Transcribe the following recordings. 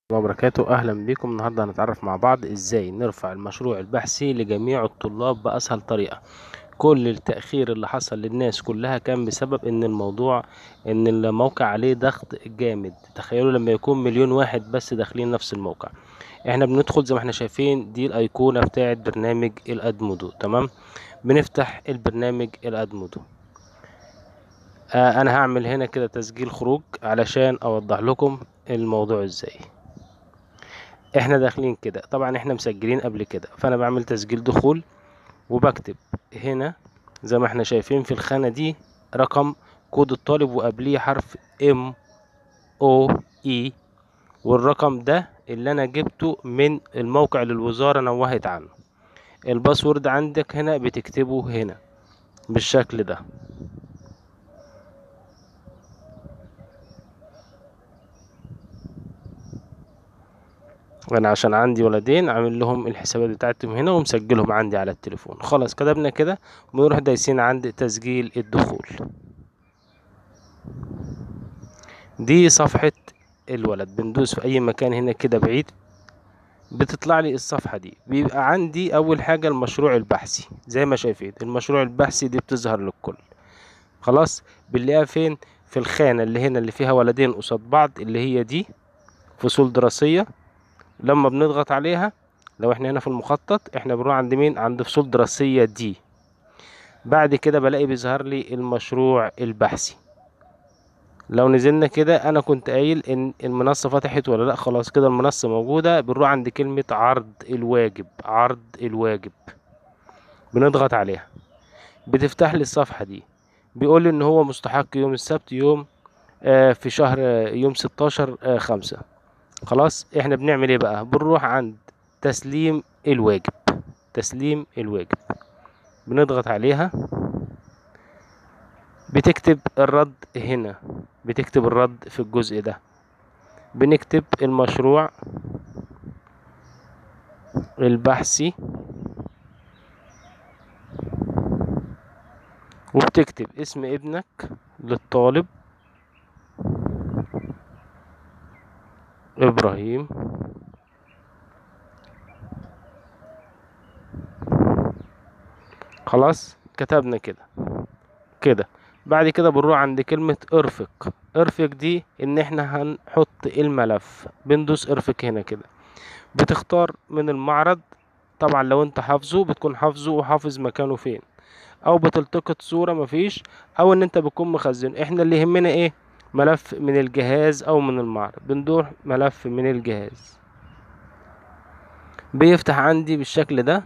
الله وبركاته اهلا بكم النهارده هنتعرف مع بعض ازاي نرفع المشروع البحثي لجميع الطلاب باسهل طريقه كل التاخير اللي حصل للناس كلها كان بسبب ان الموضوع ان الموقع عليه ضغط جامد تخيلوا لما يكون مليون واحد بس داخلين نفس الموقع احنا بندخل زي ما احنا شايفين دي الايقونه بتاعه برنامج الادمودو تمام بنفتح البرنامج الادمودو آه انا هعمل هنا كده تسجيل خروج علشان اوضح لكم الموضوع ازاي احنا داخلين كده طبعا احنا مسجلين قبل كده فانا بعمل تسجيل دخول وبكتب هنا زي ما احنا شايفين في الخانة دي رقم كود الطالب وقبليه حرف ام او اي والرقم ده اللي انا جبته من الموقع اللي الوزارة نوهت عنه الباسورد عندك هنا بتكتبه هنا بالشكل ده انا عشان عندي ولدين عامل لهم الحسابات بتاعتهم هنا ومسجلهم عندي على التليفون خلاص كتبنا كده ونروح دايسين عند تسجيل الدخول دي صفحة الولد بندوس في اي مكان هنا كده بعيد بتطلع لي الصفحة دي بيبقى عندي اول حاجة المشروع البحثي زي ما شايفين المشروع البحثي دي بتظهر للكل خلاص بنلاقيها فين في الخانة اللي هنا اللي فيها ولدين قصاد بعض اللي هي دي فصول دراسية لما بنضغط عليها لو احنا هنا في المخطط احنا بنروح عند مين عند فصول دراسية دي بعد كده بلاقي بيظهر لي المشروع البحثي لو نزلنا كده انا كنت قايل ان المنصة فتحت ولا لا خلاص كده المنصة موجودة بنروح عند كلمة عرض الواجب عرض الواجب بنضغط عليها بتفتح لي الصفحة دي بيقول لي ان هو مستحق يوم السبت يوم آه في شهر آه يوم ستاشر آه خمسة خلاص احنا بنعمل ايه بقى بنروح عند تسليم الواجب تسليم الواجب بنضغط عليها بتكتب الرد هنا بتكتب الرد في الجزء ده بنكتب المشروع البحثي وبتكتب اسم ابنك للطالب ابراهيم خلاص كتبنا كده كده بعد كده بنروح عند كلمة ارفق ارفق دي ان احنا هنحط الملف بندوس ارفق هنا كده بتختار من المعرض طبعا لو انت حافظه بتكون حافظه وحافظ مكانه فين او بتلتقط صورة مفيش او ان انت بتكون مخزن احنا اللي يهمنا ايه ملف من الجهاز او من المعرض بندور ملف من الجهاز بيفتح عندي بالشكل ده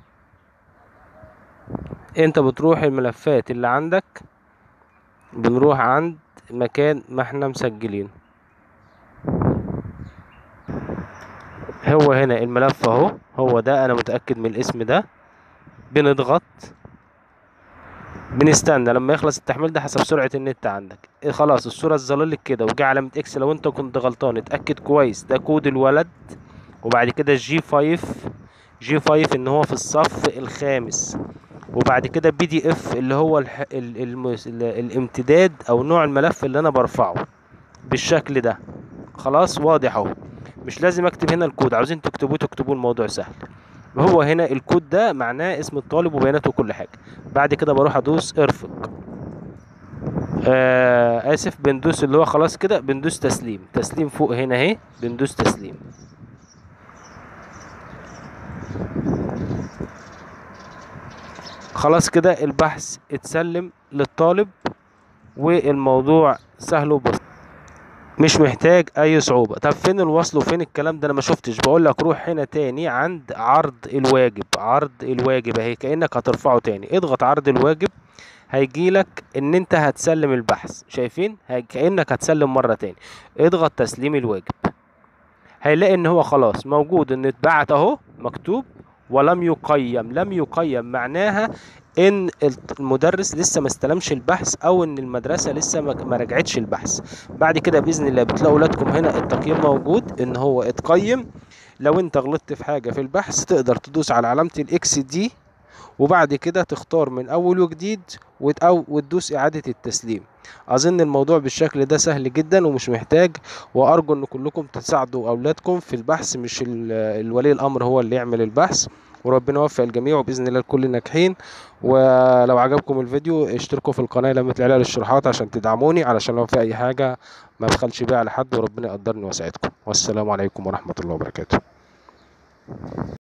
انت بتروح الملفات اللي عندك بنروح عند مكان ما احنا مسجلين هو هنا الملف اهو هو ده انا متأكد من الاسم ده بنضغط بنستنى لما يخلص التحميل ده حسب سرعة النت عندك إيه خلاص الصورة اتظللت كده وجه علامة اكس لو انت كنت غلطان اتأكد كويس ده كود الولد وبعد كده جي فايف جي فايف ان هو في الصف الخامس وبعد كده بي دي اف اللي هو الح... ال... ال... ال... الامتداد او نوع الملف اللي انا برفعه بالشكل ده خلاص واضح اهو مش لازم اكتب هنا الكود عاوزين تكتبوه تكتبوه الموضوع سهل هو هنا الكود ده معناه اسم الطالب وبياناته وكل حاجة بعد كده بروح ادوس ارفق آه اسف بندوس اللي هو خلاص كده بندوس تسليم تسليم فوق هنا اهي بندوس تسليم خلاص كده البحث اتسلم للطالب والموضوع سهل وبسيط مش محتاج اي صعوبة طب فين الوصل وفين الكلام ده انا ما شفتش بقول لك روح هنا تاني عند عرض الواجب عرض الواجب اهي كأنك هترفعه تاني اضغط عرض الواجب هيجيلك ان انت هتسلم البحث شايفين كأنك هتسلم مرة تاني اضغط تسليم الواجب هيلاقي ان هو خلاص موجود ان اتبعت اهو مكتوب ولم يقيم لم يقيم معناها ان المدرس لسه ما استلمش البحث او ان المدرسه لسه ما رجعتش البحث بعد كده باذن الله بتلاقوا اولادكم هنا التقييم موجود ان هو اتقيم لو انت غلطت في حاجه في البحث تقدر تدوس على علامه الاكس دي وبعد كده تختار من اول وجديد وت- أو وتدوس اعادة التسليم اظن الموضوع بالشكل ده سهل جدا ومش محتاج وارجو ان كلكم تساعدوا اولادكم في البحث مش ال- الولي الامر هو اللي يعمل البحث وربنا يوفق الجميع وباذن الله الكل ناجحين ولو عجبكم الفيديو اشتركوا في القناه لما تلاقي الاشتراكات عشان تدعموني علشان لو في اي حاجه ما بخلش بيها على حد وربنا يقدرني ويساعدكم والسلام عليكم ورحمه الله وبركاته